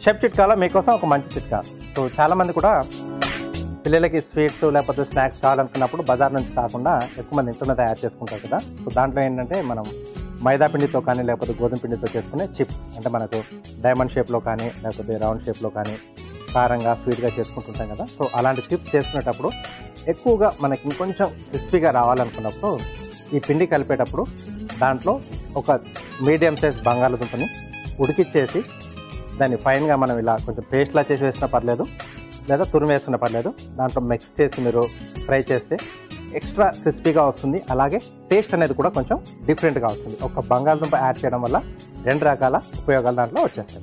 chef చిట్కాలో మీకోసం ఒక మంచి చిట్కా సో చాలామంది కూడా పిల్లలకి స్వీట్స్ లేకపోతే స్నాక్స్ కావాలనుకున్నప్పుడు బజార్ నుంచి కాకుండా ఎక్కువ మంది ఇంట్లోనే తయారు చేసుకుంటారు కదా సో దాంట్లో ఏంటంటే మనం మైదా పిండితో కానీ లేకపోతే గోధుమ పిండితో చేసుకునే చిప్స్ అంటే మనకు డైమండ్ షేప్లో కానీ లేకపోతే రౌండ్ షేప్లో కానీ కారంగా స్వీట్గా చేసుకుంటుంటాం కదా సో అలాంటి చిప్స్ చేసుకునేటప్పుడు ఎక్కువగా మనకి ఇంకొంచెం క్రిస్పీగా రావాలనుకున్నప్పుడు ఈ పిండి కలిపేటప్పుడు దాంట్లో ఒక మీడియం సైజ్ బంగాళదుంపని ఉడికిచ్చేసి దాన్ని ఫైన్గా మనం ఇలా కొంచెం పేస్ట్లా చేసి వేసినా పర్లేదు లేదా తురిమి వేసినా పర్లేదు దాంట్లో మిక్స్ చేసి మీరు ఫ్రై చేస్తే ఎక్స్ట్రా క్రిస్పీగా వస్తుంది అలాగే టేస్ట్ అనేది కూడా కొంచెం డిఫరెంట్గా వస్తుంది ఒక బంగాళదుంప యాడ్ చేయడం వల్ల రెండు రకాల ఉపయోగాలు దాంట్లో వచ్చేస్తాయి